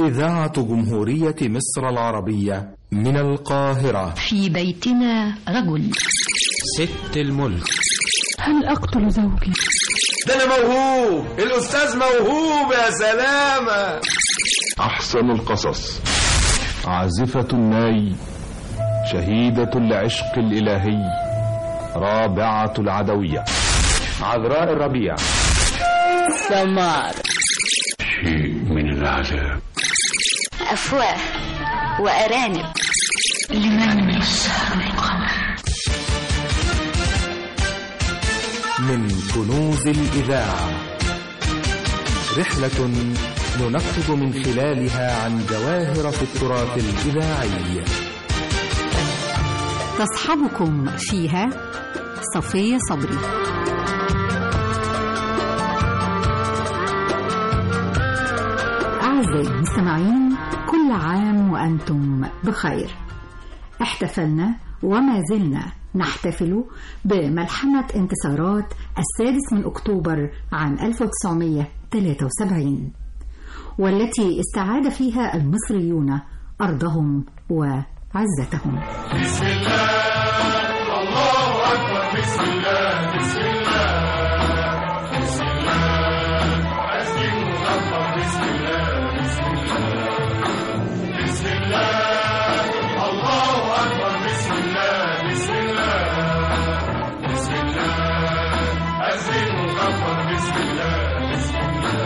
إذاعة جمهورية مصر العربية من القاهرة في بيتنا رجل ست الملك هل أقتل زوجي؟ ده أنا موهوب الأستاذ موهوب يا سلامة أحسن القصص عازفة الناي شهيدة العشق الإلهي رابعة العدوية عذراء الربيع سمار شيء من العذاب أفواه وأرانب لمن يسهر القمر من كنوز الإذاعة رحلة ننقب من خلالها عن جواهر في التراث الإذاعي تصحبكم فيها صفية صبري أعزائي المستمعين كل عام وأنتم بخير احتفلنا وما زلنا نحتفل بملحمة انتصارات السادس من أكتوبر عام 1973 والتي استعاد فيها المصريون أرضهم وعزتهم بسم الله الله أكبر بسم الله بسم الله بسم الله أسجد مغفر بسم الله بسم الله بسم الله الله أكبر بسم الله بسم الله بسم الله أسجد مغفر بسم الله بسم الله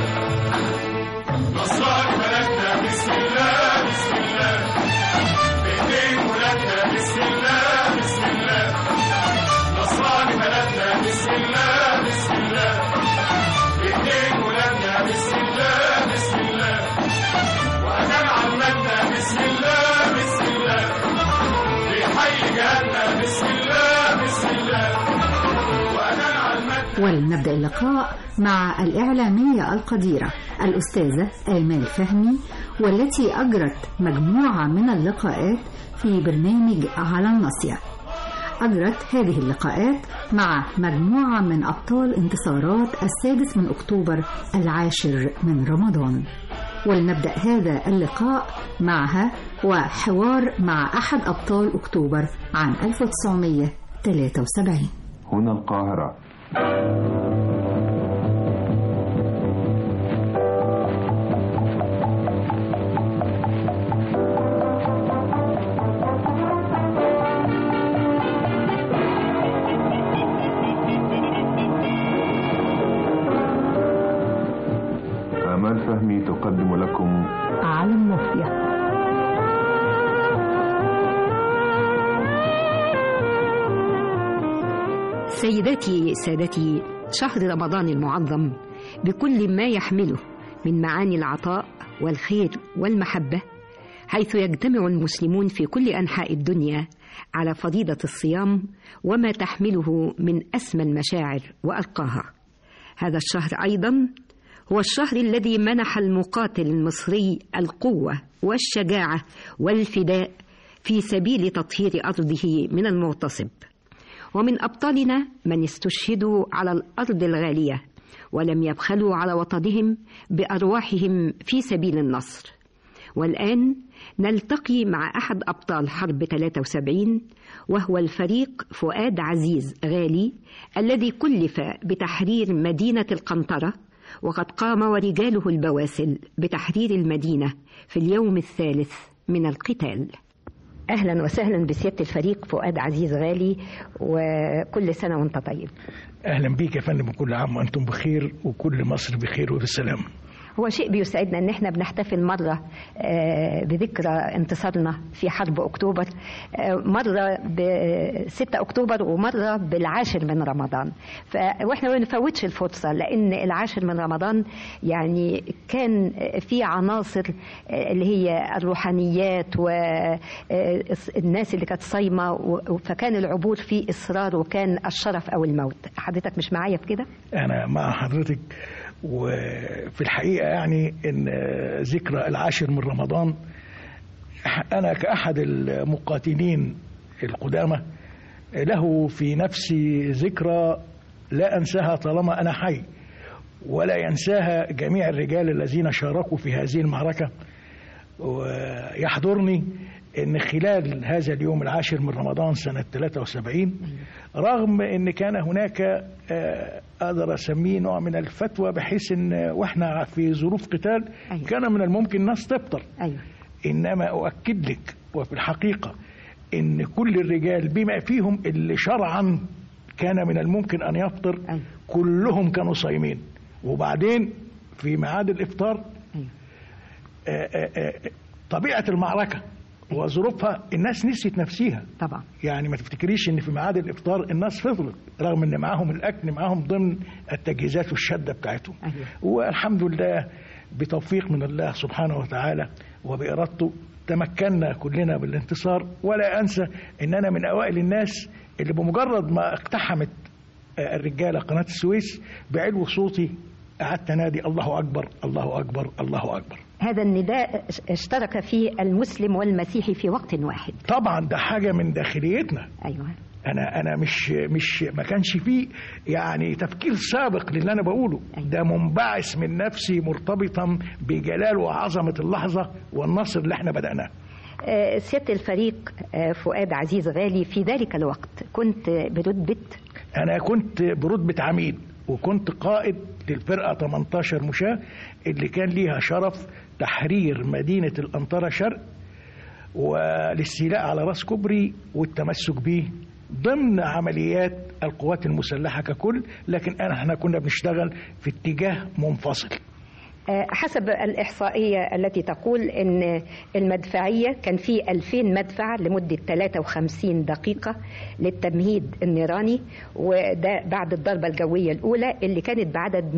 نصرك ملكنا بسم الله بسم الله بإيدين ولادنا بسم الله بسم الله نصراني بلدنا بسم الله بسم الله بإيدين ولادنا بسم الله بسم الله وأمام عمتنا بسم الله بسم الله بحي جهاتنا بسم الله بسم الله وأمام عمتنا ولنبدأ اللقاء مع الإعلامية القديرة الأستاذة آمال فهمي والتي أجرت مجموعة من اللقاءات في برنامج على الناصية أجرت هذه اللقاءات مع مجموعة من أبطال انتصارات السادس من أكتوبر العاشر من رمضان ولنبدأ هذا اللقاء معها وحوار مع أحد أبطال أكتوبر عام 1973 هنا القاهرة آمال فهمي تقدم لكم على الناصية سيداتي سادتي شهر رمضان المعظم بكل ما يحمله من معاني العطاء والخير والمحبة حيث يجتمع المسلمون في كل أنحاء الدنيا على فضيلة الصيام وما تحمله من أسمى المشاعر وأرقاها هذا الشهر أيضا هو الشهر الذي منح المقاتل المصري القوة والشجاعة والفداء في سبيل تطهير أرضه من المغتصب ومن أبطالنا من استشهدوا على الأرض الغالية ولم يبخلوا على وطنهم بأرواحهم في سبيل النصر والآن نلتقي مع أحد أبطال حرب 73 وهو الفريق فؤاد عزيز غالي الذي كلف بتحرير مدينة القنطرة وقد قام ورجاله البواسل بتحرير المدينة في اليوم الثالث من القتال أهلا وسهلا بسيادة الفريق فؤاد عزيز غالي وكل سنة وانت طيب أهلا بيك يا فندم وكل عام وأنتم بخير وكل مصر بخير وبالسلام هو شيء بيسعدنا ان احنا بنحتفل مره بذكرى انتصارنا في حرب اكتوبر مره ب 6 اكتوبر ومره بالعاشر من رمضان واحنا ما بنفوتش الفرصه لان العاشر من رمضان يعني كان في عناصر اللي هي الروحانيات والناس اللي كانت صايمه فكان العبور فيه اصرار وكان الشرف او الموت حضرتك مش معايا في كده انا مع حضرتك وفي الحقيقة يعني إن ذكرى العاشر من رمضان أنا كأحد المقاتلين القدامى له في نفسي ذكرى لا أنساها طالما أنا حي ولا ينساها جميع الرجال الذين شاركوا في هذه المعركة ويحضرني ان خلال هذا اليوم العاشر من رمضان سنة 73 رغم ان كان هناك آه، اقدر اسميه نوع من الفتوى بحيث ان واحنا في ظروف قتال كان من الممكن الناس تفطر أيوة. انما اؤكد لك وفي الحقيقة ان كل الرجال بما فيهم اللي شرعا كان من الممكن ان يفطر كلهم كانوا صايمين وبعدين في ميعاد الافطار آه، آه، آه، طبيعة المعركة وظروفها الناس نسيت نفسيها طبعا يعني ما تفتكريش ان في ميعاد الافطار الناس فطرت رغم ان معاهم الاكل معاهم ضمن التجهيزات والشده بتاعتهم أيوة. والحمد لله بتوفيق من الله سبحانه وتعالى وبإرادته تمكنا كلنا بالانتصار ولا أنسى أن أنا من أوائل الناس اللي بمجرد ما اقتحمت آه، الرجالة قناة السويس بعلو صوتي قعدت نادي الله أكبر الله أكبر الله أكبر هذا النداء اشترك فيه المسلم والمسيحي في وقت واحد طبعا ده حاجة من داخليتنا أيوة انا انا مش مش ما كانش فيه يعني تفكير سابق للي انا بقوله ده منبعث من نفسي مرتبطا بجلال وعظمه اللحظه والنصر اللي احنا بداناه آه، سيادة الفريق آه، فؤاد عزيز غالي في ذلك الوقت كنت برتبة انا كنت برتبه عميد وكنت قائد للفرقه 18 مشاة اللي كان ليها شرف تحرير مدينه الانطره شرق والاستيلاء على راس كوبري والتمسك به ضمن عمليات القوات المسلحه ككل لكن انا احنا كنا بنشتغل في اتجاه منفصل آه، حسب الإحصائية التي تقول أن المدفعية كان في 2000 مدفع لمدة 53 دقيقة للتمهيد النيراني وده بعد الضربة الجوية الأولى اللي كانت بعدد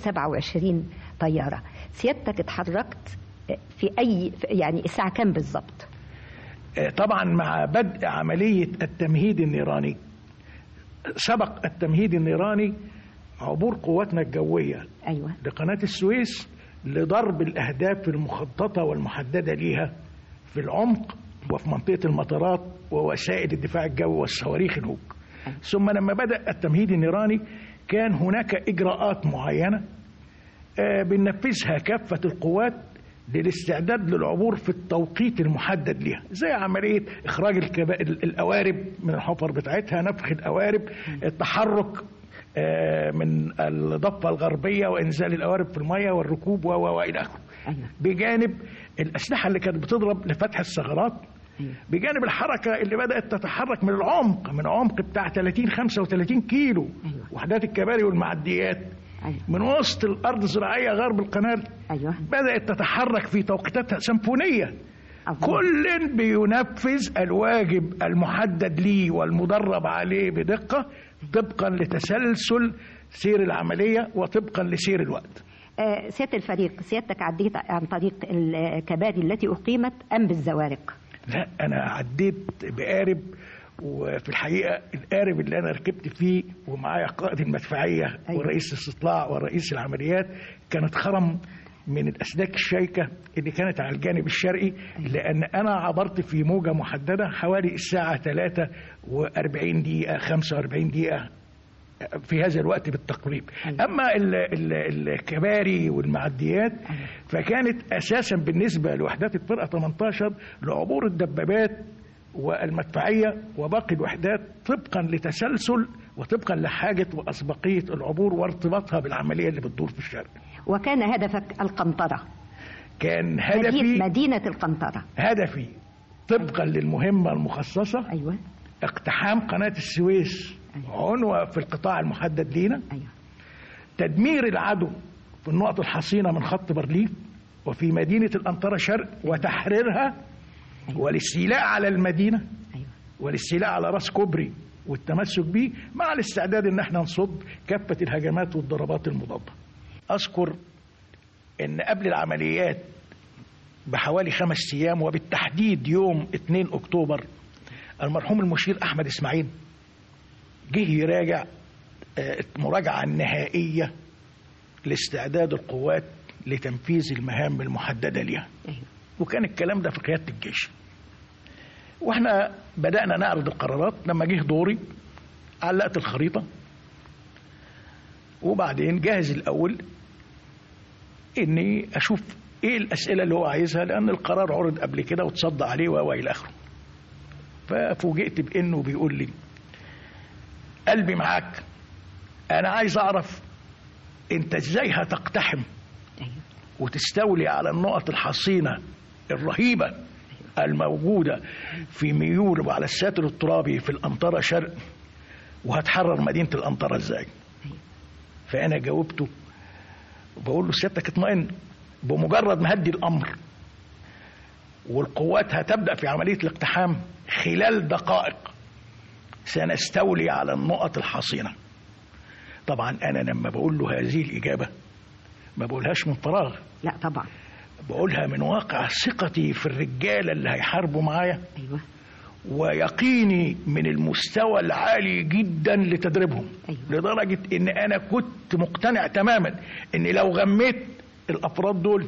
227 طيارة سيادتك اتحركت في أي يعني الساعة كام بالظبط؟ آه، طبعا مع بدء عملية التمهيد النيراني سبق التمهيد النيراني عبور قواتنا الجوية أيوة لقناة السويس لضرب الأهداف المخططة والمحددة ليها في العمق وفي منطقة المطارات ووسائل الدفاع الجوي والصواريخ الهوك ثم لما بدأ التمهيد النيراني كان هناك إجراءات معينة آه، بننفذها كافة القوات للاستعداد للعبور في التوقيت المحدد لها زي عملية إخراج الكبا... ال- القوارب من الحفر بتاعتها نفخ القوارب التحرك آه، من الضفة الغربية وإنزال القوارب في المية والركوب و و وإلى آخره بجانب الأسلحة اللي كانت بتضرب لفتح الثغرات بجانب الحركة اللي بدأت تتحرك من العمق من عمق بتاع 30 35 كيلو وحدات الكباري والمعديات من وسط الأرض الزراعية غرب القناة أيوة. بدأت تتحرك في توقيتاتها سيمفونية كل بينفذ الواجب المحدد ليه والمدرب عليه بدقة طبقا لتسلسل سير العملية وطبقا لسير الوقت آه، سيادة الفريق سيادتك عديت عن طريق الكباري التي أقيمت أم بالزوارق؟ لا أنا عديت بقارب وفي الحقيقة القارب اللي أنا ركبت فيه ومعايا قائد المدفعية أيوة. ورئيس الاستطلاع ورئيس العمليات كانت خرم من الأسلاك الشيكة اللي كانت على الجانب الشرقي لأن أنا عبرت في موجة محددة حوالي الساعة 43 دقيقة 45 دقيقة في هذا الوقت بالتقريب أما ال- ال- الكباري والمعديات فكانت أساسا بالنسبة لوحدات الفرقة 18 لعبور الدبابات والمدفعية وباقي الوحدات طبقا لتسلسل وطبقا لحاجة وأسبقية العبور وارتباطها بالعملية اللي بتدور في الشرق وكان هدفك القنطرة كان مدينة, هدفي مدينة القنطرة هدفي طبقا للمهمة المخصصة أيوة. اقتحام قناة السويس عنوة في القطاع المحدد لينا أيوة. تدمير العدو في النقط الحصينة من خط برلين وفي مدينة الأنطرة شرق وتحريرها والاستيلاء على المدينة والاستيلاء على راس كوبري والتمسك به مع الاستعداد ان احنا نصد كافة الهجمات والضربات المضادة اذكر ان قبل العمليات بحوالي خمس ايام وبالتحديد يوم 2 اكتوبر المرحوم المشير احمد اسماعيل جه يراجع آه، المراجعه النهائيه لاستعداد القوات لتنفيذ المهام المحدده لها وكان الكلام ده في قياده الجيش واحنا بدانا نعرض القرارات لما جه دوري علقت الخريطه وبعدين جاهز الاول اني اشوف ايه الاسئله اللي هو عايزها لان القرار عرض قبل كده وتصدى عليه و الى اخره ففوجئت بانه بيقول لي قلبي معاك انا عايز اعرف انت ازاي هتقتحم وتستولي على النقط الحصينه الرهيبه الموجوده في ميول وعلى الساتر الترابي في الانطره شرق وهتحرر مدينه الانطره ازاي فانا جاوبته بقول له سيادتك اطمئن بمجرد ما هدي الامر والقوات هتبدا في عمليه الاقتحام خلال دقائق سنستولي على النقط الحصينه طبعا انا لما بقول له هذه الاجابه ما بقولهاش من فراغ لا طبعا بقولها من واقع ثقتي في الرجاله اللي هيحاربوا معايا ايوه ويقيني من المستوى العالي جدا لتدريبهم أيوة. لدرجه ان انا كنت مقتنع تماما ان لو غميت الافراد دول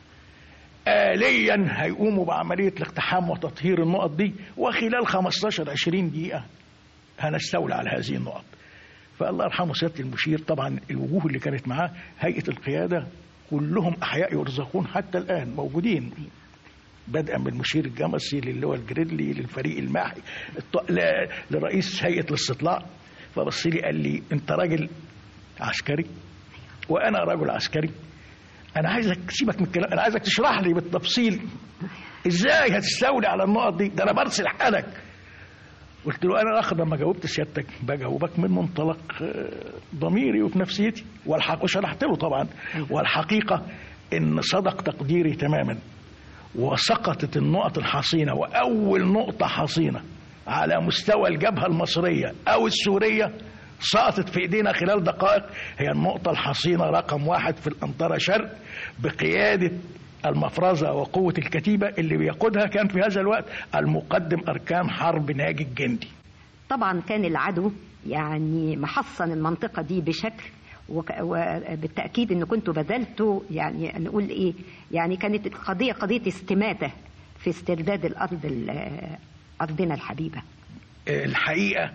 آليا هيقوموا بعملية الاقتحام وتطهير النقط دي وخلال 15 20 دقيقة هنستولى على هذه النقط فالله يرحمه سيادة المشير طبعا الوجوه اللي كانت معاه هيئة القيادة كلهم أحياء يرزقون حتى الآن موجودين بدءا من المشير الجمسي للواء الجريدلي للفريق الماحي الط- ل- لرئيس هيئة الاستطلاع فبص لي قال لي أنت راجل عسكري وأنا رجل عسكري انا عايزك سيبك من الكلام انا عايزك تشرح لي بالتفصيل ازاي هتستولي على النقط دي ده انا برسل حالك قلت له انا اخر لما جاوبت سيادتك بجاوبك من منطلق آه، ضميري وفي نفسيتي والحق وشرحت له طبعا والحقيقه ان صدق تقديري تماما وسقطت النقط الحصينه واول نقطه حصينه على مستوى الجبهه المصريه او السوريه سقطت في ايدينا خلال دقائق هي النقطه الحصينه رقم واحد في الانطره شرق بقياده المفرزه وقوه الكتيبه اللي بيقودها كان في هذا الوقت المقدم اركان حرب ناجي الجندي طبعا كان العدو يعني محصن المنطقة دي بشكل وك- وبالتأكيد أن كنتوا بذلتوا يعني نقول إيه يعني كانت القضية قضية استماتة في استرداد الأرض ال- أرضنا الحبيبة الحقيقه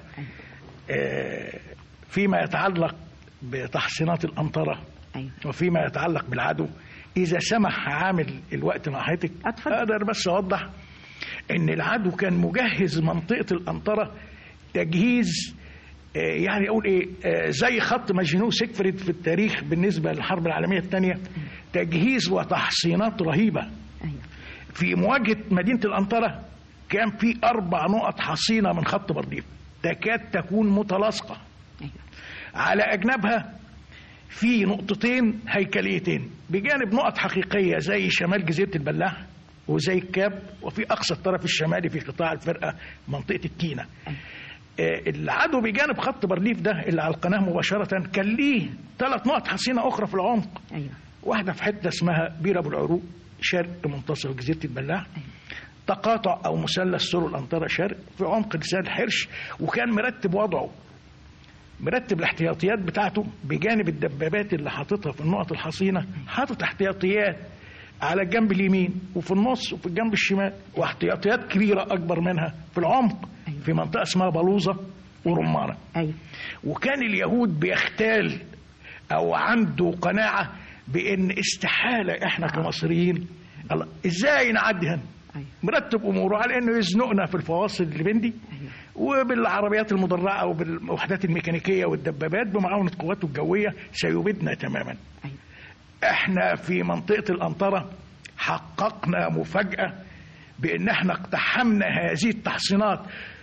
آه، فيما يتعلق بتحصينات الأنطرة أيوة. وفيما يتعلق بالعدو إذا سمح عامل الوقت مع حضرتك أقدر بس أوضح إن العدو كان مجهز منطقة الأنطرة تجهيز آه، يعني أقول إيه آه، زي خط ماجينو سيكفريد في التاريخ بالنسبة للحرب العالمية الثانية تجهيز وتحصينات رهيبة في مواجهة مدينة الأنطرة كان في أربع نقط حصينة من خط برديف تكاد تكون متلاصقة على أجنبها في نقطتين هيكليتين بجانب نقط حقيقية زي شمال جزيرة البلاح وزي الكاب وفي أقصى الطرف الشمالي في قطاع الفرقة منطقة التينة آه، العدو بجانب خط برديف ده اللي على القناة مباشرة كان ليه ثلاث نقط حصينة أخرى في العمق أيوة. واحدة في حتة اسمها بير أبو العروق شرق منتصف جزيرة البلاح تقاطع أو مثلث سور الأنطرة شرق في عمق لسان الحرش وكان مرتب وضعه مرتب الاحتياطيات بتاعته بجانب الدبابات اللي حاططها في النقط الحصينة حاطط احتياطيات على الجنب اليمين وفي النص وفي الجنب الشمال واحتياطيات كبيرة أكبر منها في العمق في منطقة اسمها بلوزة ورمانة أيوة. وكان اليهود بيختال أو عنده قناعة بأن استحالة إحنا كمصريين الله إزاي نعدي هنا مرتب أموره على أنه يزنقنا في الفواصل اللي بين دي وبالعربيات المدرعة وبالوحدات الميكانيكية والدبابات بمعاونة قواته الجوية سيبيدنا تماما احنا في منطقة الأنطرة حققنا مفاجأة بأن احنا اقتحمنا هذه التحصينات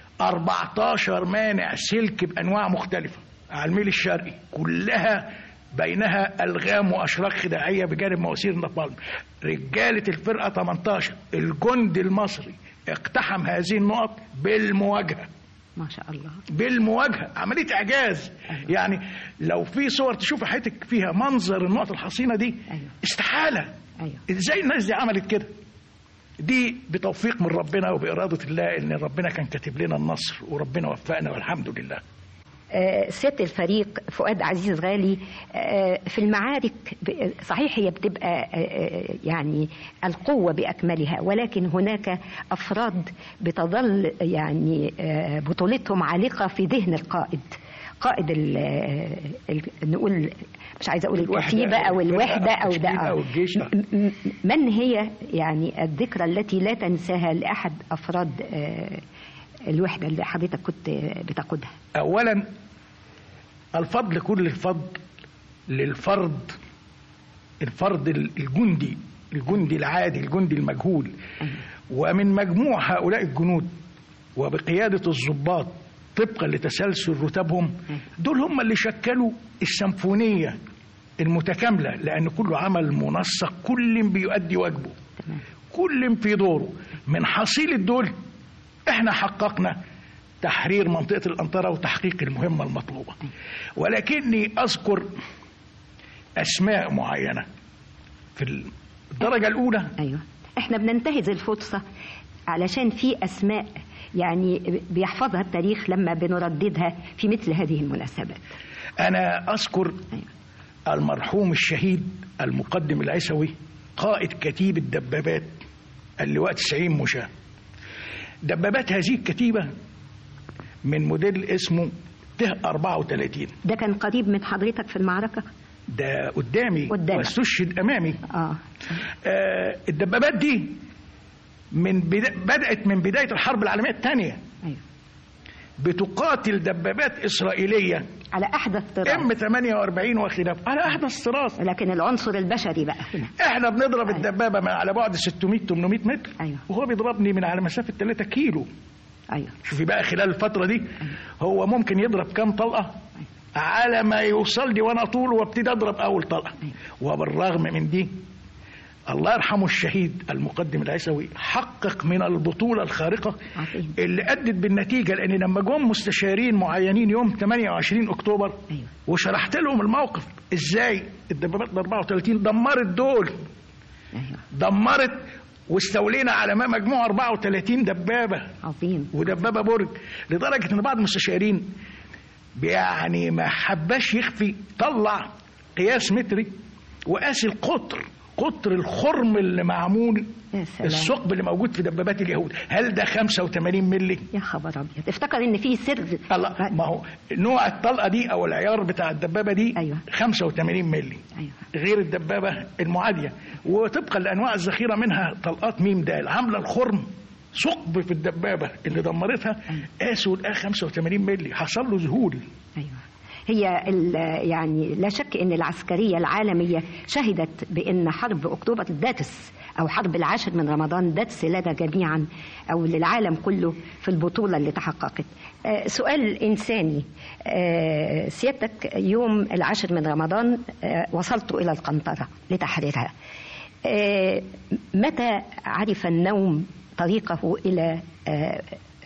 14 مانع سلك بأنواع مختلفة على الميل الشرقي كلها بينها ألغام وأشراك خداعية بجانب مواسير النابالم رجالة الفرقة 18 الجند المصري اقتحم هذه النقط بالمواجهة ما شاء الله بالمواجهه عمليه اعجاز يعني لو في صور تشوف حياتك فيها منظر النقط الحصينه دي استحاله أيوة. ازاي الناس دي عملت كده دي بتوفيق من ربنا وبإرادة الله إن ربنا كان كاتب لنا النصر وربنا وفقنا والحمد لله آه، ست الفريق فؤاد عزيز غالي آه، في المعارك ب- صحيح هي بتبقى آه، آه، يعني القوة بأكملها ولكن هناك أفراد بتظل يعني آه، بطولتهم عالقة في ذهن القائد قائد ال ال نقول مش عايزه اقول الوحدة الكتيبه او أو الفرقة الوحده أو او ده الكتيبة آه. أو الجيش. م- م- من هي يعني الذكرى التي لا تنساها لاحد افراد آه، الوحده اللي حضرتك كنت بتقودها اولا الفضل كل الفضل للفرد الفرد الجندي الجندي العادي الجندي المجهول ومن مجموع هؤلاء الجنود وبقيادة الضباط طبقا لتسلسل رتبهم دول هم اللي شكلوا السيمفونية المتكاملة لأن كل عمل منسق كل بيؤدي واجبه كل في دوره من حصيلة دول احنا حققنا تحرير منطقة الأنطرة وتحقيق المهمة المطلوبة ولكني أذكر أسماء معينة في الدرجة الأولى ايوه احنا بننتهز الفرصه علشان في اسماء يعني بيحفظها التاريخ لما بنرددها في مثل هذه المناسبات أنا أذكر المرحوم الشهيد المقدم العسوي قائد كتيب الدبابات اللواء 90 مشاة دبابات هذه الكتيبة من موديل اسمه ته 34 ده كان قريب من حضرتك في المعركه ده قدامي قدامك. واستشهد امامي اه آه الدبابات دي من بدا بدات من بدايه الحرب العالميه الثانيه ايوه بتقاتل دبابات اسرائيليه على احدث طراز ام 48 وخلاف على احدث طراز لكن العنصر البشري بقى هنا احنا بنضرب الدبابه من على بعد 600 800 متر ايوه وهو بيضربني من على مسافه 3 كيلو ايوه شوفي بقى خلال الفتره دي هو ممكن يضرب كام طلقه على ما يوصل لي وانا طول وابتدي اضرب اول طلقه وبالرغم من دي الله يرحمه الشهيد المقدم العسوي حقق من البطوله الخارقه عظيم. اللي ادت بالنتيجه لان لما جم مستشارين معينين يوم 28 اكتوبر أيوة. وشرحت لهم الموقف ازاي الدبابات ال 34 دمرت دول ايوه دمرت واستولينا على ما مجموع 34 دبابه عظيم ودبابه برج لدرجه ان بعض المستشارين يعني ما حباش يخفي طلع قياس متري وقاس القطر قطر الخرم اللي معمول يا سلام. الثقب اللي موجود في دبابات اليهود هل ده 85 مللي يا خبر ابيض افتكر ان في سر الله ما هو نوع الطلقه دي او العيار بتاع الدبابه دي أيوة. 85 مللي ايوه غير الدبابه المعاديه وطبقا لانواع الذخيره منها طلقات ميم دال عامله الخرم ثقب في الدبابه اللي دمرتها قاسوا لقاه 85 مللي حصل له ذهول ايوه هي ال- يعني لا شك ان العسكريه العالميه شهدت بان حرب اكتوبر داتس او حرب العاشر من رمضان داتس لنا جميعا او للعالم كله في البطوله اللي تحققت. آه، سؤال انساني آه، سيادتك يوم العاشر من رمضان آه، وصلت الى القنطره لتحريرها. آه، متى عرف النوم طريقه الى آه،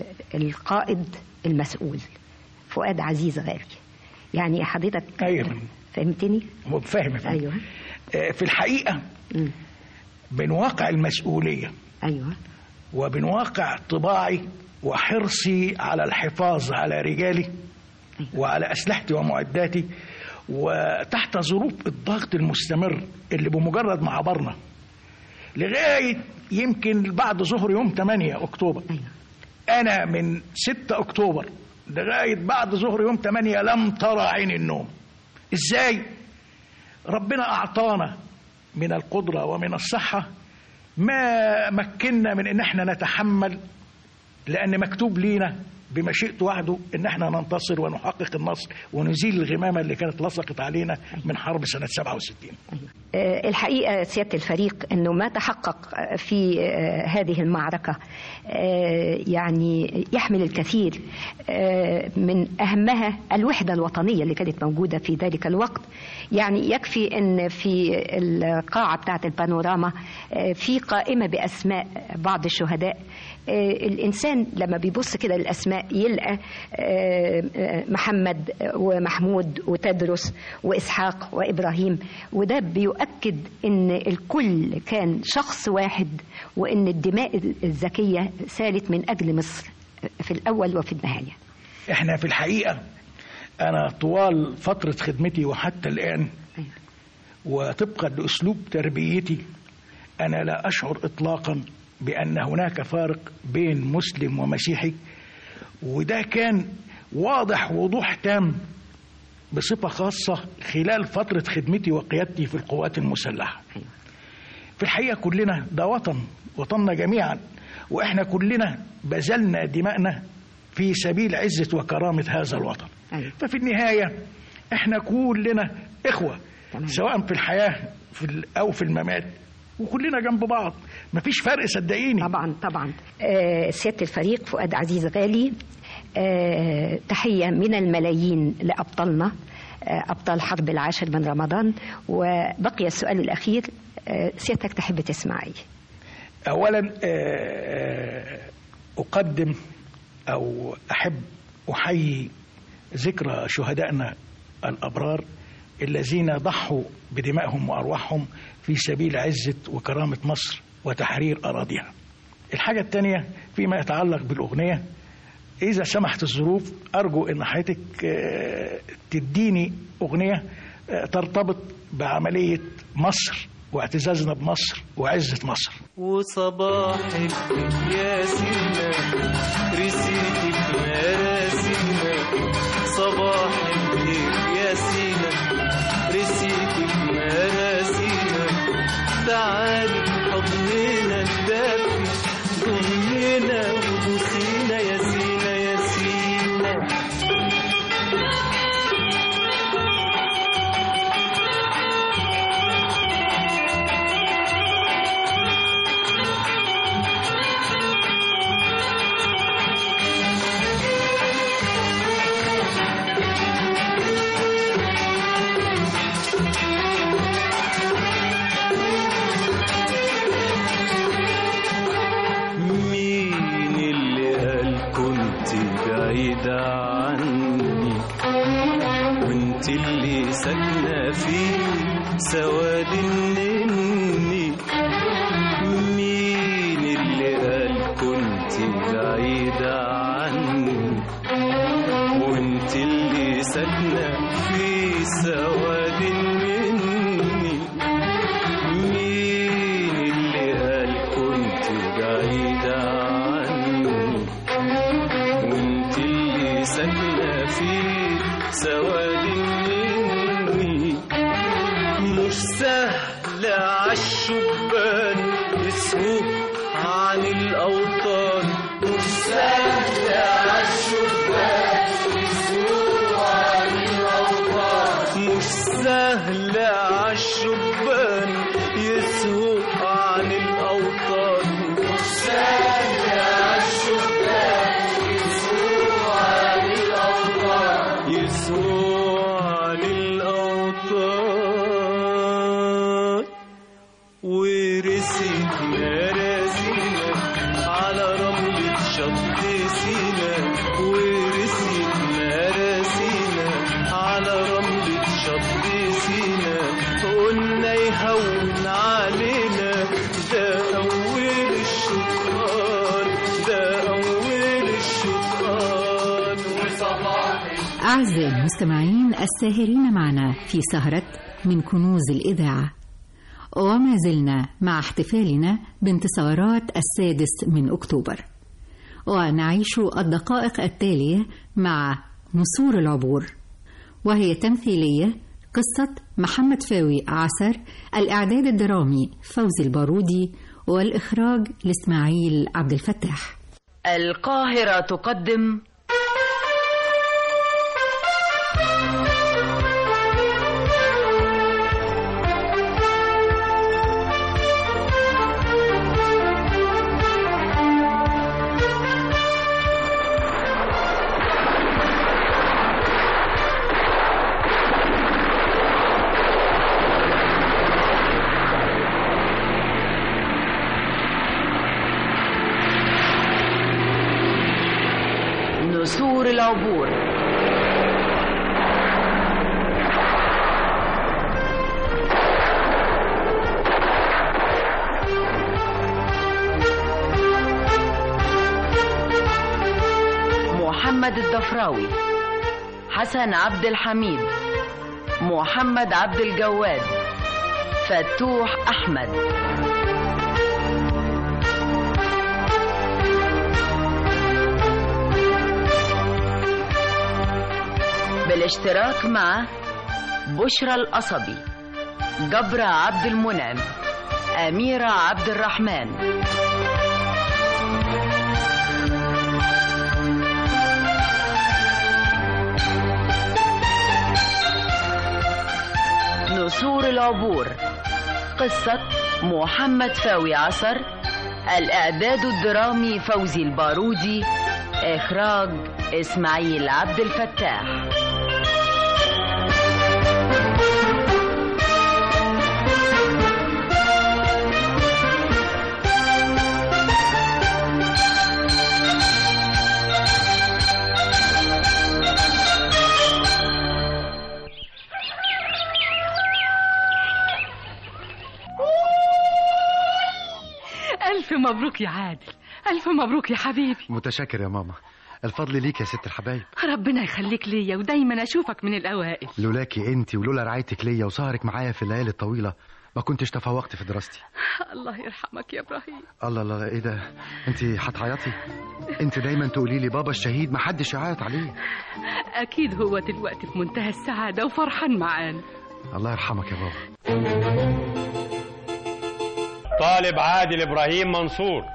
القائد المسؤول فؤاد عزيز غالي يعني حضرتك ايوه فهمتني فاهم فاهم ايوه آه، في الحقيقه مم. من واقع المسؤوليه ايوه ومن واقع طباعي وحرصي على الحفاظ على رجالي وعلى أسلحتي ومعداتي وتحت ظروف الضغط المستمر اللي بمجرد ما عبرنا لغاية يمكن بعد ظهر يوم 8 أكتوبر ايوه أنا من 6 أكتوبر لغاية بعد ظهر يوم 8 لم ترى عين النوم إزاي؟ ربنا أعطانا من القدرة ومن الصحة ما مكنا من إن احنا نتحمل لأن مكتوب لينا بمشيئته وحده إن احنا ننتصر ونحقق النصر ونزيل الغمامة اللي كانت لصقت علينا من حرب سنة 67 آه، الحقيقة سيادة الفريق أنه ما تحقق آه، في آه، هذه المعركة آه، يعني يحمل الكثير آه، من أهمها الوحدة الوطنية اللي كانت موجودة في ذلك الوقت يعني يكفي أن في القاعة بتاعة البانوراما آه، في قائمة بأسماء بعض الشهداء آه، الإنسان لما بيبص كده للأسماء يلقى آه، آه، محمد ومحمود وتدرس وإسحاق وإبراهيم وده بيؤكد ان الكل كان شخص واحد وان الدماء الزكيه سالت من اجل مصر في الاول وفي النهايه. احنا في الحقيقة أنا طوال فترة خدمتي وحتى الآن أيوة. وطبقا لأسلوب تربيتي أنا لا أشعر إطلاقا بأن هناك فارق بين مسلم ومسيحي وده كان واضح وضوح تام بصفة خاصة خلال فترة خدمتي وقيادتي في القوات المسلحة في الحقيقة كلنا ده وطن وطننا جميعا وإحنا كلنا بذلنا دماءنا في سبيل عزة وكرامة هذا الوطن ففي النهاية إحنا كلنا إخوة سواء في الحياة في ال- أو في الممات وكلنا جنب بعض مفيش فرق صدقيني طبعا طبعا آه سيادة الفريق فؤاد عزيز غالي آه تحية من الملايين لأبطالنا آه أبطال حرب العاشر من رمضان وبقي السؤال الأخير آه سيادتك تحب تسمع إيه؟ أولا آه، أقدم أو أحب أحيي ذكرى شهدائنا الأبرار الذين ضحوا بدمائهم وأرواحهم في سبيل عزة وكرامة مصر وتحرير أراضيها الحاجة الثانية فيما يتعلق بالأغنية إذا سمحت الظروف أرجو أن حضرتك آه، تديني أغنية آه، ترتبط بعملية مصر واعتزازنا بمصر وعزة مصر وصباحك يا سينا رسيتك مراسينا صباحك يا سينا رسيتك مراسينا تعالي حضننا الدافي ضمنا وبوسينا يا سينا يا سينا مين اللي قال كنت بعيدة عني وانت اللي ساكنة في سواد النني مين اللي قال كنت بعيدة عني وانت اللي ساكنة في سواد النني مين اللي قال كنت بعيدة عني وانت اللي ساكنة في سواد مني مش سهل عالشبان يسهو عن الأوطان مش سهل عالشبان يسهو عن الأوطان مش سهل عالشبان يسهو عن الأوطان مش سهل عالشبان يسهو عن الأوطان يسهو عن الأوطان ورسينا راسينا على رملة شط سينا ورسينا راسينا على رملة شط سينا قلنا يهون علينا ده أول الشكران ده أول الشكران وصباح أعزائي المستمعين الساهرين معنا في سهرة من كنوز الإذاعة وما زلنا مع احتفالنا بانتصارات السادس من أكتوبر ونعيش الدقائق التالية مع نسور العبور وهي تمثيلية قصة محمد فاوي عسر الإعداد الدرامي فوزي البارودي والإخراج لإسماعيل عبد الفتاح القاهرة تقدم نسور العبور محمد الضفراوي حسن عبد الحميد محمد عبد الجواد فتوح احمد بالاشتراك مع بشرى القصبي جبرة عبد المنعم أميرة عبد الرحمن نسور العبور قصة محمد فاوي عصر الإعداد الدرامي فوزي البارودي إخراج إسماعيل عبد الفتاح ألف مبروك يا عادل ألف مبروك يا حبيبي متشكر يا ماما الفضل ليك يا ست الحبايب ربنا يخليك ليا ودايما أشوفك من الأوائل لولاكي انت ولولا رعايتك ليا وسهرك معايا في الليالي الطويله ما كنتش تفوقت في دراستي الله يرحمك يا إبراهيم الله الله ايه ده انت هتعيطي انت دايما تقولي لي بابا الشهيد ما حدش يعيط عليه أكيد هو دلوقتي في منتهى السعادة وفرحان معانا الله يرحمك يا بابا طالب عادل ابراهيم منصور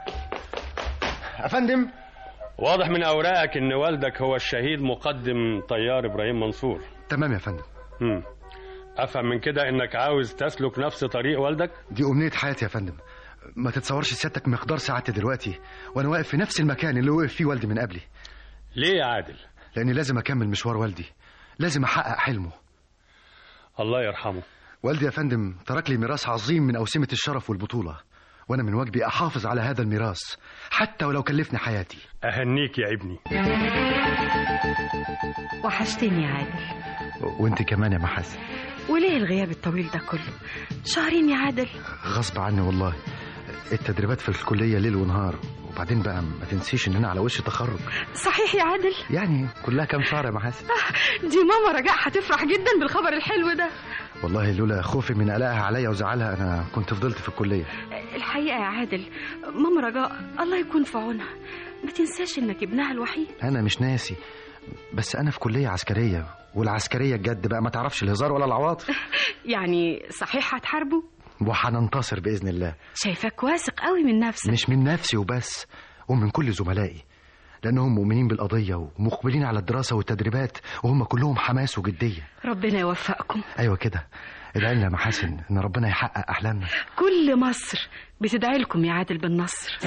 افندم واضح من اوراقك ان والدك هو الشهيد مقدم طيار ابراهيم منصور تمام يا فندم امم افهم من كده انك عاوز تسلك نفس طريق والدك دي امنيه حياتي يا فندم ما تتصورش سيادتك مقدار سعادتي دلوقتي وانا واقف في نفس المكان اللي وقف فيه والدي من قبلي ليه يا عادل لاني لازم اكمل مشوار والدي لازم احقق حلمه الله يرحمه والدي يا فندم ترك لي ميراث عظيم من أوسمة الشرف والبطولة وأنا من واجبي أحافظ على هذا الميراث حتى ولو كلفني حياتي اهنيك يا ابني وحشتني يا عادل وانت كمان يا محاسن وليه الغياب الطويل ده كله شهرين يا عادل غصب عني والله التدريبات في الكلية ليل ونهار وبعدين بقى ما تنسيش ان انا على وش تخرج صحيح يا عادل يعني كلها كام شهر يا محاسن دي ماما رجاء هتفرح جدا بالخبر الحلو ده والله لولا خوفي من قلقها عليا وزعلها انا كنت فضلت في الكلية الحقيقة يا عادل ماما رجاء الله يكون في عونها ما تنساش انك ابنها الوحيد انا مش ناسي بس انا في كلية عسكرية والعسكرية الجد بقى ما تعرفش الهزار ولا العواطف يعني صحيح هتحاربوا وهننتصر بإذن الله شايفاك واثق قوي من نفسك مش من نفسي وبس ومن كل زملائي لأنهم مؤمنين بالقضية ومقبلين على الدراسة والتدريبات وهم كلهم حماس وجدية ربنا يوفقكم أيوة كده ادعي لنا يا محاسن إن ربنا يحقق أحلامنا كل مصر بتدعي لكم يا عادل بالنصر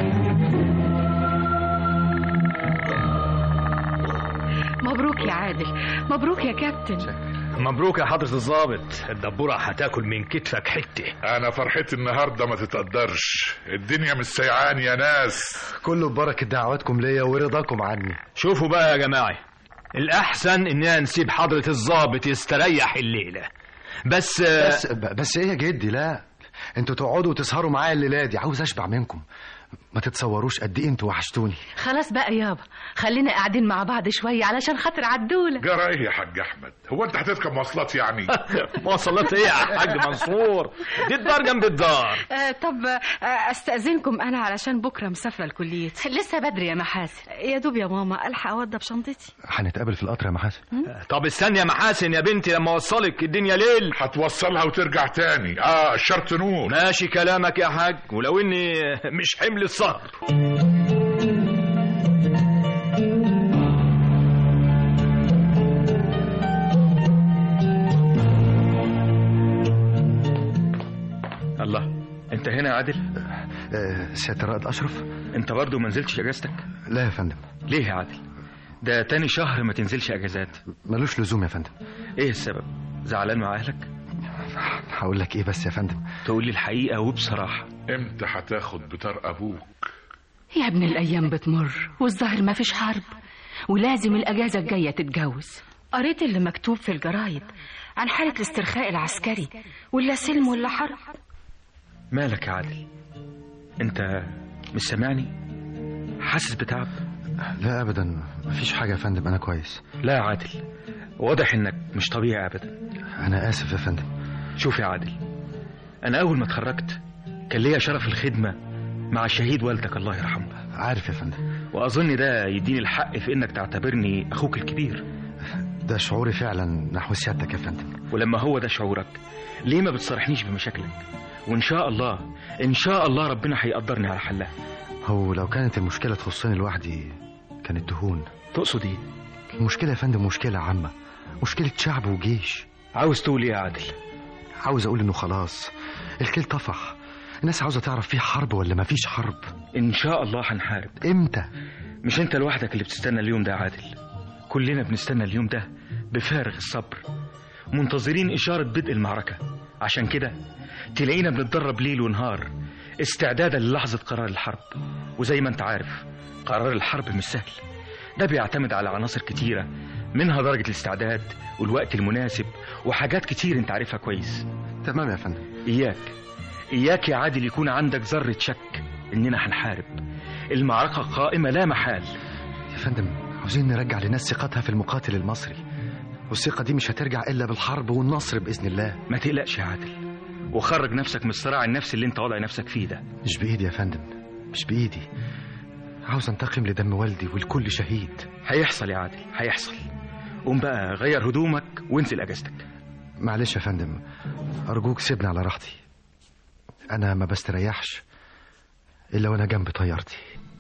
مبروك يا عادل مبروك يا كابتن مبروك يا حضرة الضابط الدبورة هتاكل من كتفك حتة أنا فرحتي النهاردة ما تتقدرش الدنيا مش سيعان يا ناس كله ببركة دعواتكم ليا ورضاكم عني شوفوا بقى يا جماعة الأحسن إننا نسيب حضرة الضابط يستريح الليلة بس بس بس ايه يا جدي لا انتوا تقعدوا وتسهروا معايا الليله دي عاوز اشبع منكم ما تتصوروش قد ايه انتوا وحشتوني خلاص بقى يابا خلينا قاعدين مع بعض شوية علشان خاطر عدولة جرى ايه يا حاج احمد هو انت هتركب مواصلات يعني مواصلات ايه يا حاج منصور دي الدار جنب الدار آه طب آه استأذنكم أنا علشان بكرة مسافرة الكلية لسه بدري يا محاسن يا دوب يا ماما الحق اوضب شنطتي هنتقابل في القطر يا محاسن طب استني يا محاسن يا بنتي لما اوصلك الدنيا ليل هتوصلها وترجع تاني اه الشرط نور ماشي كلامك يا حاج ولو اني مش حمل السهر الله انت هنا يا عادل آه سيادة رائد اشرف انت برضو ما نزلتش اجازتك لا يا فندم ليه يا عادل ده تاني شهر ما تنزلش اجازات ملوش لزوم يا فندم ايه السبب زعلان مع اهلك هقول لك ايه بس يا فندم تقول لي الحقيقه وبصراحه امتى هتاخد بطار ابوك يا ابن الأيام بتمر والظاهر ما فيش حرب ولازم الأجازة الجاية تتجوز قريت اللي مكتوب في الجرايد عن حالة الاسترخاء العسكري ولا سلم ولا حرب مالك يا عادل انت مش سامعني حاسس بتعب لا ابدا مفيش حاجه يا فندم انا كويس لا يا عادل واضح انك مش طبيعي ابدا انا اسف يا فندم شوف يا عادل انا اول ما اتخرجت كان ليا شرف الخدمه مع الشهيد والدك الله يرحمه عارف يا فندم واظن ده يديني الحق في انك تعتبرني اخوك الكبير ده شعوري فعلا نحو سيادتك يا فندم ولما هو ده شعورك ليه ما بتصارحنيش بمشاكلك وان شاء الله ان شاء الله ربنا هيقدرني على حلها هو لو كانت المشكلة تخصني لوحدي كانت تهون تقصد ايه المشكلة يا فندم مشكلة عامة مشكلة شعب وجيش عاوز تقول ايه يا عادل عاوز اقول انه خلاص الكل طفح الناس عاوزة تعرف في حرب ولا ما فيش حرب ان شاء الله هنحارب امتى مش انت لوحدك اللي بتستنى اليوم ده يا عادل كلنا بنستنى اليوم ده بفارغ الصبر منتظرين إشارة بدء المعركة عشان كده تلاقينا بنتدرب ليل ونهار استعدادا للحظة قرار الحرب وزي ما انت عارف قرار الحرب مش سهل ده بيعتمد على عناصر كتيرة منها درجة الاستعداد والوقت المناسب وحاجات كتير انت عارفها كويس تمام يا فندم إياك إياك يا عادل يكون عندك ذرة شك إننا هنحارب المعركة قائمة لا محال يا فندم عاوزين نرجع لناس ثقتها في المقاتل المصري والثقة دي مش هترجع إلا بالحرب والنصر بإذن الله ما تقلقش يا عادل وخرج نفسك من الصراع النفسي اللي انت وضع نفسك فيه ده مش بإيدي يا فندم مش بإيدي عاوز انتقم لدم والدي ولكل شهيد هيحصل يا عادل هيحصل قوم بقى غير هدومك وانزل اجازتك معلش يا فندم أرجوك سيبني على راحتي أنا ما بستريحش إلا وأنا جنب طيارتي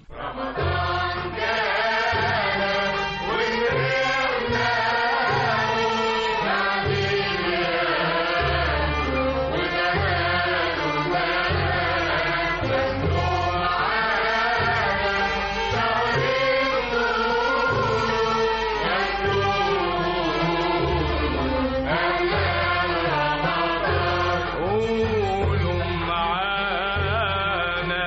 قولوا معانا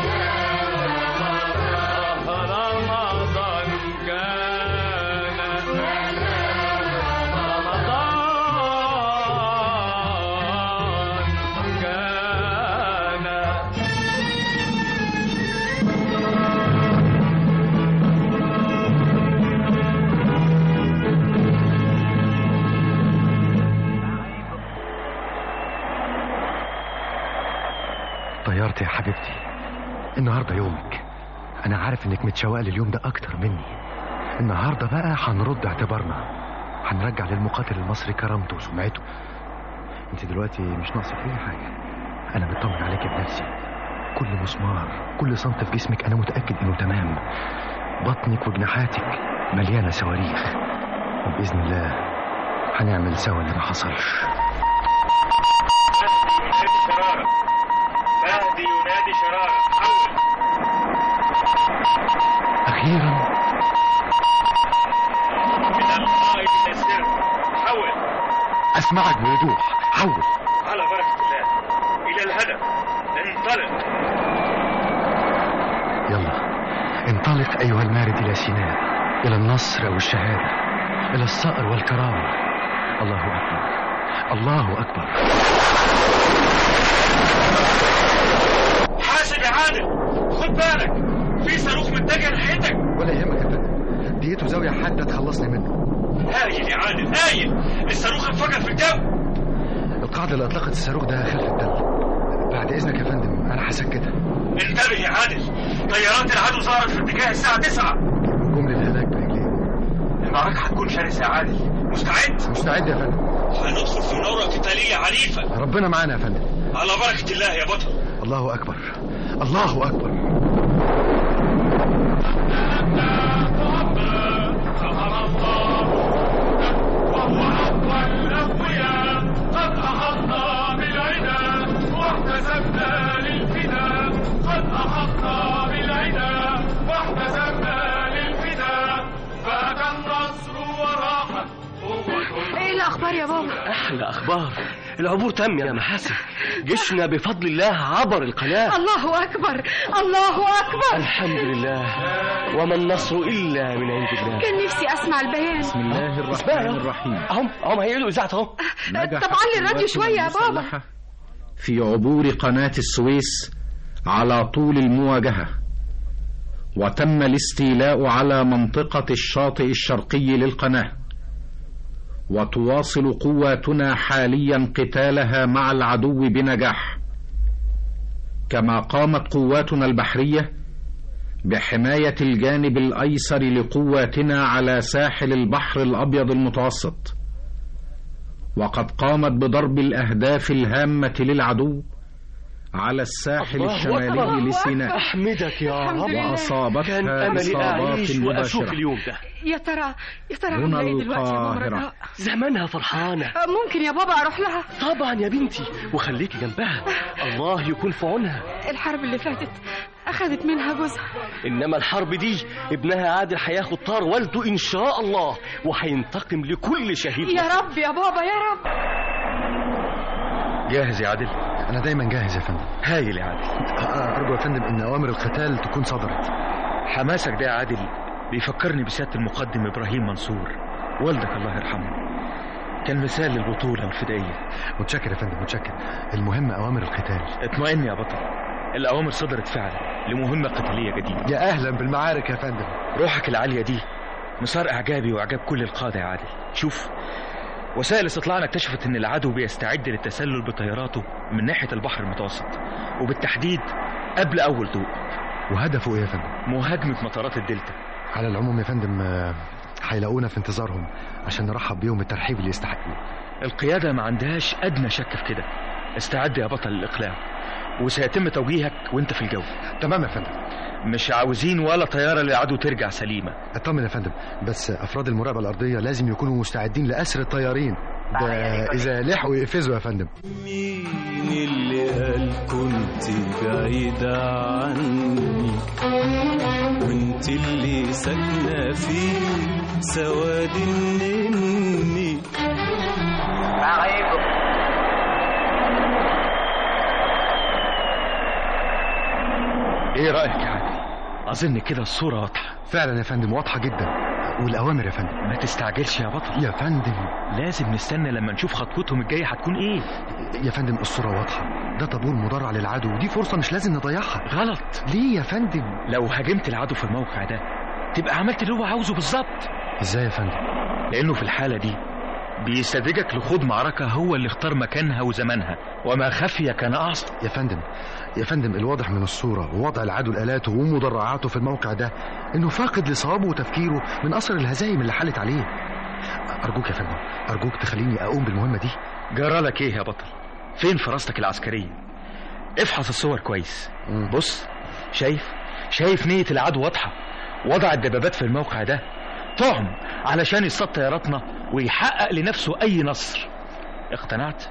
رمضان كان رمضان كان طيارتي يا حبيبتي النهارده يومك انا عارف انك متشوقه لليوم ده اكتر مني النهارده بقى هنرد اعتبارنا هنرجع للمقاتل المصري كرامته وسمعته انت دلوقتي مش ناقصك اي حاجه انا مطمن عليك بنفسي كل مسمار كل سنت في جسمك انا متاكد انه تمام بطنك وجناحاتك مليانه صواريخ وباذن الله هنعمل سوا اللي ما حصلش شرارة مهدي ينادي شرارة حول اخيرا من القائد إلى السر حول اسمعك بوضوح حول على بركة الله إلى الهدف انطلق يلا انطلق أيها المارد إلى سيناء إلى النصر والشهادة إلى الصقر والكرامة الله أكبر الله أكبر حاسب يا عادل خد بالك في صاروخ متجه ناحيتك ولا يهمك يا فندم ديته زاوية حادة تخلصني منه هايل يا عادل هايل الصاروخ انفجر في الجو القاعدة اللي أطلقت الصاروخ ده خلف التل بعد إذنك يا فندم أنا هسكتها انتبه يا عادل طيارات العدو ظهرت في اتجاه الساعة 9 جملة الهلاك برجلين المعركة هتكون شرسة يا عادل مستعد؟ مستعد يا فندم هندخل في نورة قتالية عنيفة ربنا معانا يا فندم على بركة الله يا بطل الله أكبر الله أكبر سهر الله وهو أقوى الأقوياء قد أحطنا بالعدا واحتسبنا للفدا قد أحطنا بالعدا واحتسبنا للفدا فأتى النصر وراحت ايه الاخبار يا بابا احلى اخبار العبور تم يا محاسن جيشنا بفضل الله عبر القناه الله اكبر الله اكبر الحمد لله وما النصر الا من عند الله كان نفسي اسمع البيان بسم الله الرحمن الرحيم اهم اهم هيقولوا اذاعه اهو طب علي الراديو شويه يا بابا في عبور قناة السويس على طول المواجهة وتم الاستيلاء على منطقة الشاطئ الشرقي للقناة وتواصل قواتنا حاليا قتالها مع العدو بنجاح كما قامت قواتنا البحرية بحماية الجانب الأيسر لقواتنا على ساحل البحر الأبيض المتوسط وقد قامت بضرب الأهداف الهامة للعدو على الساحل الله الشمالي أكبر. لسيناء أحمدك يا رب لله. كان وأصابتها أملي إصابات أعيش وأشوف مباشرة اليوم ده يا ترى يا ترى هنا عامله ايه دلوقتي يا ماما القاهرة. رجاء زمانها فرحانة آه، ممكن يا بابا اروح لها طبعا يا بنتي وخليكي جنبها الله يكون في عونها الحرب اللي فاتت اخذت منها جوزها إنما الحرب دي ابنها عادل هياخد طار والده إن شاء الله وهينتقم لكل شهيد يا رب يا بابا يا رب جاهز يا عادل انا دايما جاهز يا فندم هايل يا عادل ارجو يا فندم ان اوامر القتال تكون صدرت حماسك ده يا عادل بيفكرني بسيادة المقدم إبراهيم منصور والدك الله يرحمه كان مثال للبطولة والفدائية متشكر يا فندم متشكر المهم اوامر القتال اطمئن يا بطل الأوامر صدرت فعلا لمهمة قتالية جديدة يا اهلا بالمعارك يا فندم روحك العالية دي مسار إعجابي وإعجاب كل القادة يا عادل شوف وسائل استطلاعنا اكتشفت ان العدو بيستعد للتسلل بطياراته من ناحية البحر المتوسط وبالتحديد قبل أول ضوء وهدفه ايه يا فندم مهاجمة مطارات الدلتا على العموم يا فندم آه، هيلاقونا في انتظارهم عشان نرحب بيهم الترحيب اللي يستحقوه القيادة ما عندهاش أدنى شك في كده استعد يا بطل للإقلاع وسيتم توجيهك وانت في الجو تمام يا فندم مش عاوزين ولا طيارة للعدو ترجع سليمة اطمن يا فندم بس افراد المراقبه الارضيه لازم يكونوا مستعدين لاسر الطيارين ده اذا لحقوا يقفزوا يا فندم مين اللي قال كنت بعيدة عني وانت اللي ساكنة في سواد النني ايه رأيك يا عادل أظن كده الصورة واضحة فعلا يا فندم واضحه جدا والاوامر يا فندم ما تستعجلش يا بطل يا فندم لازم نستنى لما نشوف خطوتهم الجاية هتكون ايه يا فندم الصوره واضحه ده طابور مدرع للعدو ودي فرصه مش لازم نضيعها غلط ليه يا فندم لو هاجمت العدو في الموقع ده تبقى عملت اللي هو عاوزه بالظبط ازاي يا فندم لأنه في الحالة دي بيستدرجك لخوض معركة هو اللي اختار مكانها وزمانها وما خفي كان أعظم يا فندم يا فندم الواضح من الصورة ووضع العدو الآلاته ومدرعاته في الموقع ده إنه فاقد لصوابه وتفكيره من أثر الهزايم اللي حلت عليه أرجوك يا فندم أرجوك تخليني أقوم بالمهمة دي جرالك ايه يا بطل فين فراستك العسكرية افحص الصور كويس بص شايف شايف نية العدو واضحة وضع الدبابات في الموقع ده طعم علشان يصطاد طياراتنا ويحقق لنفسه أي نصر اقتنعت؟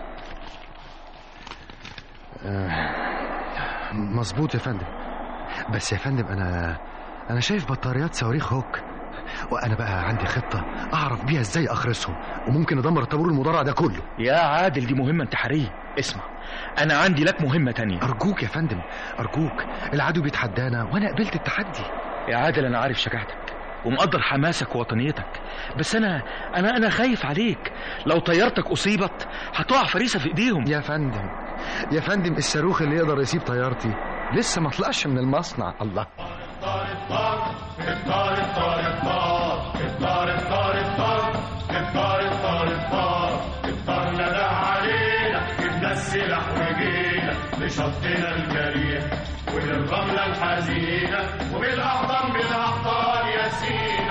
آه، مظبوط يا فندم بس يا فندم أنا أنا شايف بطاريات صواريخ هوك وأنا بقى عندي خطة أعرف بيها إزاي أخرسهم وممكن أدمر الطابور المدرع ده كله يا عادل دي مهمة انتحارية اسمع أنا عندي لك مهمة تانية أرجوك يا فندم أرجوك العدو بيتحدانا وأنا قبلت التحدي يا عادل أنا عارف شجاعتك ومقدر حماسك ووطنيتك بس أنا أنا أنا خايف عليك لو طيارتك أصيبت هتقع فريسة في إيديهم يا فندم يا فندم الصاروخ اللي يقدر يسيب طيارتي لسه ما طلعش من المصنع الله السلاح وجينا لشطنا الجريح وللرملة الحزينة وبالأحضان بالأحضان يا سينا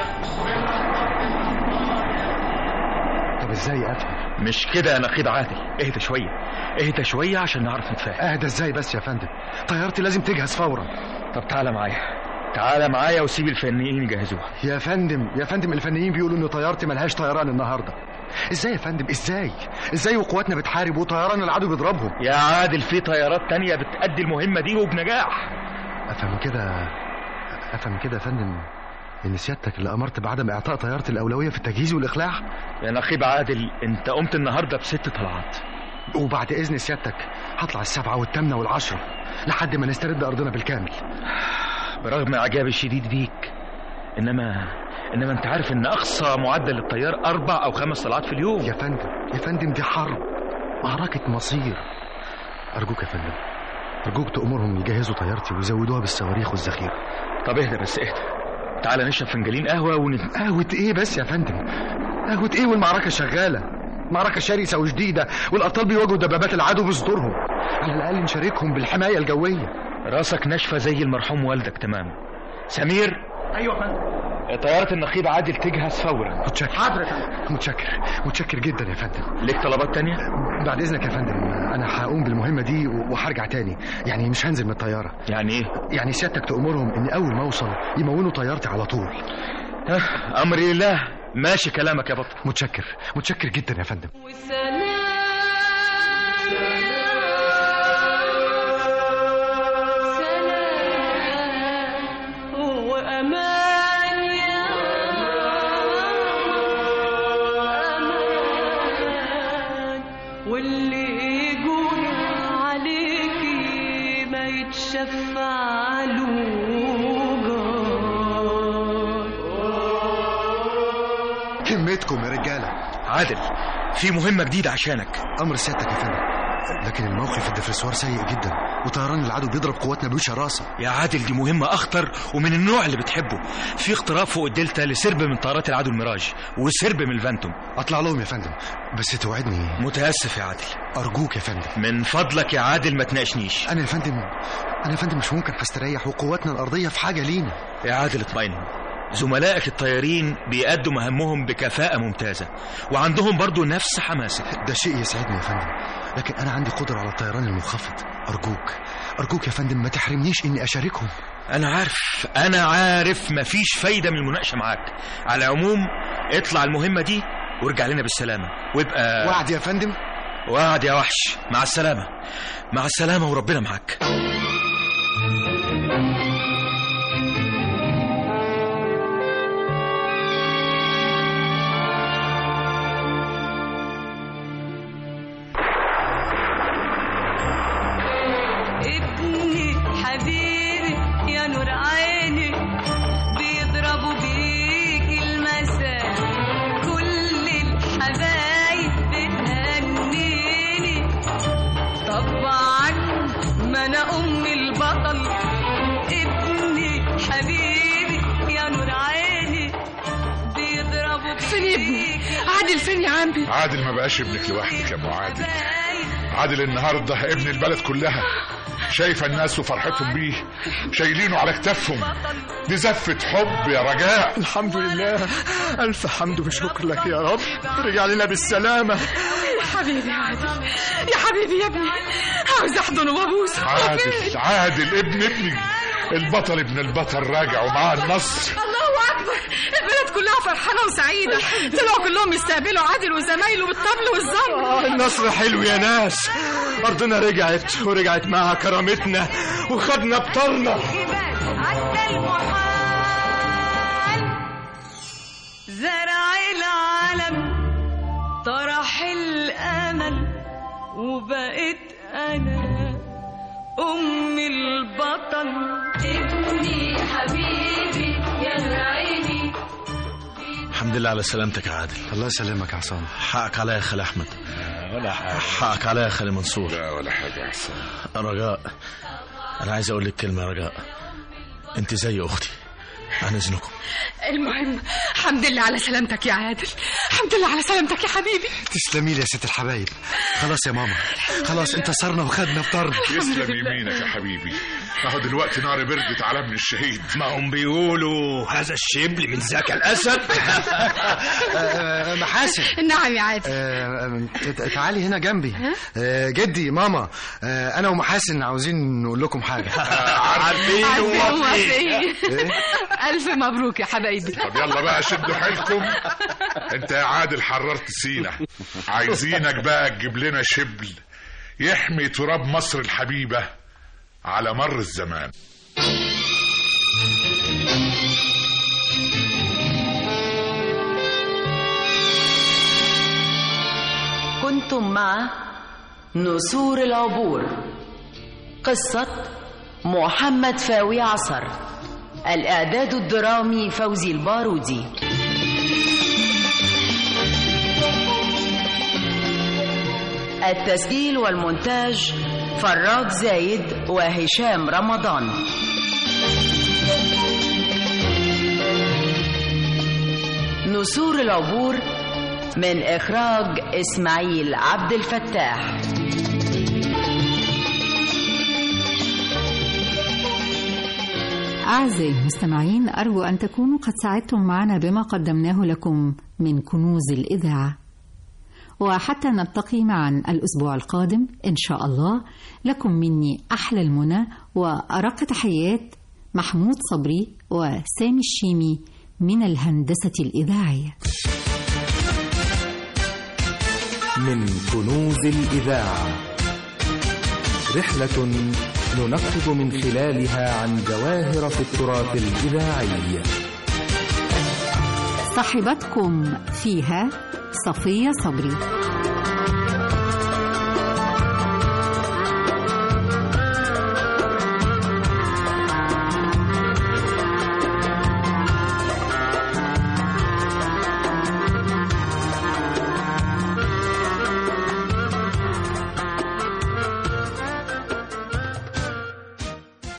طب ازاي ادخل مش كده يا نقيب عادل اهدى شوية اهدى شوية عشان نعرف نتفاهم اهدى ازاي بس يا فندم طيارتي لازم تجهز فورا طب تعالى معايا تعالى معايا وسيب الفنيين يجهزوها يا فندم يا فندم الفنيين بيقولوا ان طيارتي ملهاش طيران النهارده ازاي يا فندم ازاي ازاي وقواتنا بتحارب وطيران العدو بيضربهم يا عادل في طيارات تانية بتأدي المهمة دي وبنجاح افهم من كده افهم من كده يا فندم ان سيادتك اللي امرت بعدم اعطاء طيارتي الاولويه في التجهيز والاقلاع يا نقيب عادل انت قمت النهاردة بست طلعات وبعد اذن سيادتك هطلع السبعه والثامنه والعشره لحد ما نسترد ارضنا بالكامل برغم اعجابي الشديد بيك انما انما انت عارف ان اقصى معدل للطيار اربع او خمس طلعات في اليوم يا فندم يا فندم دي حرب معركه مصير ارجوك يا فندم ارجوك تامرهم يجهزوا طيارتي ويزودوها بالصواريخ والذخيره طب اهدى بس اهدى تعالى نشرب فنجانين قهوه ونت... قهوه ايه بس يا فندم قهوه ايه والمعركه شغاله معركة شرسة وشديدة والأبطال بيواجهوا دبابات العدو بصدورهم على الأقل نشاركهم بالحماية الجوية راسك ناشفة زي المرحوم والدك تمام سمير ايوه يا فندم طيارة النقيب عادل تجهز فورا متشكر حاضر يا فندم متشكر متشكر جدا يا فندم ليك طلبات تانية؟ بعد اذنك يا فندم انا هقوم بالمهمه دي وهرجع تاني يعني مش هنزل من الطياره يعني ايه يعني سيادتك تامرهم ان اول ما اوصل يمونوا طيارتي على طول امري لله ماشي كلامك يا بطل متشكر متشكر جدا يا فندم وأمان يا أمان واللي يقول عليكي ما يتشفع له همتكم يا رجاله عادل في مهمة جديدة عشانك امر سيادتك يا فندم لكن الموقف الدفرسوار سيء جدا وطيران العدو بيضرب قواتنا بشراسه يا عادل دي مهمة أخطر ومن النوع اللي بتحبه في اقتراب فوق الدلتا لسرب من طيارات العدو الميراج وسرب من الفانتوم اطلع لهم يا فندم بس توعدني متأسف يا عادل ارجوك يا فندم من فضلك يا عادل ما تناقشنيش انا يا فندم انا يا فندم مش ممكن هستريح وقواتنا الارضيه في حاجه لينا يا عادل اطمئن زملائك الطيارين بيأدوا مهامهم بكفاءة ممتازة وعندهم برضو نفس حماسك ده شيء يسعدني يا فندم لكن انا عندي قدره على الطيران المنخفض ارجوك ارجوك يا فندم ما تحرمنيش اني اشاركهم أنا عارف أنا عارف مفيش فايدة من المناقشة معاك على العموم اطلع المهمة دي وارجع لنا بالسلامة وابقى وعد يا فندم وعد يا وحش مع السلامة مع السلامة وربنا معاك ابني حبيبي يا نور عيني بيضربوا بيك المساء كل الحبايب بتهنيني طبعا ما انا ام البطل ابني حبيبي يا نور عيني بيضربوا بيك فين ابني عادل فين يا عمي عادل ما بقاش ابنك لوحدك يا ابو عادل عادل النهارده ابن البلد كلها شايفه الناس وفرحتهم بيه شايلينه على كتافهم دي زفه حب يا رجاء الحمد لله الف حمد وشكر لك يا رب رجع لنا بالسلامه يا حبيبي عادل يا حبيبي يا ابني عاوز احضنه وابوسه عادل عادل ابن ابني البطل ابن البطل راجع ومعاه النصر الله اكبر البلد كلها فرحانه وسعيده طلعوا كلهم يستقبلوا عادل وزمايله بالطبل والزمر آه النصر حلو يا ناس أرضنا رجعت ورجعت معها كرامتنا وخدنا بطرنا عدى المحال زرع العالم طرح الأمل وبقيت أنا أم البطل ابني حبيبي يا عيني الحمد لله على سلامتك يا عادل الله يسلمك يا عصام حقك عليا يا خالي احمد ولا حاجه حقك عليا يا خالي منصور لا ولا حاجه يا حسن رجاء انا عايز اقول لك كلمه يا رجاء انت زي اختي عن اذنكم المهم الحمد لله على سلامتك يا عادل الحمد لله على سلامتك يا حبيبي تسلمي لي يا ست الحبايب خلاص يا ماما خلاص انتصرنا وخدنا بطرنا يسلم يمينك يا حبيبي اهو دلوقتي نار بردت على ابن الشهيد ما هم بيقولوا هذا الشبل من ذاك الاسد آه، محاسن نعم يا عادل آه، آه، تعالي هنا جنبي آه، جدي ماما آه، انا ومحاسن عاوزين نقول لكم حاجه عارفين موافقين الف مبروك يا حبايبي طب يلا بقى شدوا حيلكم انت يا عادل حررت سينا عايزينك بقى تجيب لنا شبل يحمي تراب مصر الحبيبة على مر الزمان كنتم مع نسور العبور قصة محمد فاوي عصر الإعداد الدرامي فوزي البارودي التسجيل والمونتاج فراج زايد وهشام رمضان نسور العبور من إخراج إسماعيل عبد الفتاح أعزائي المستمعين أرجو أن تكونوا قد ساعدتم معنا بما قدمناه لكم من كنوز الإذاعة وحتى نلتقي معا الأسبوع القادم إن شاء الله لكم مني أحلى المنى وأرق تحيات محمود صبري وسامي الشيمي من الهندسة الإذاعية من كنوز الإذاعة رحلة ننقب من خلالها عن جواهر في التراث الإذاعي صاحبتكم فيها صفية صبري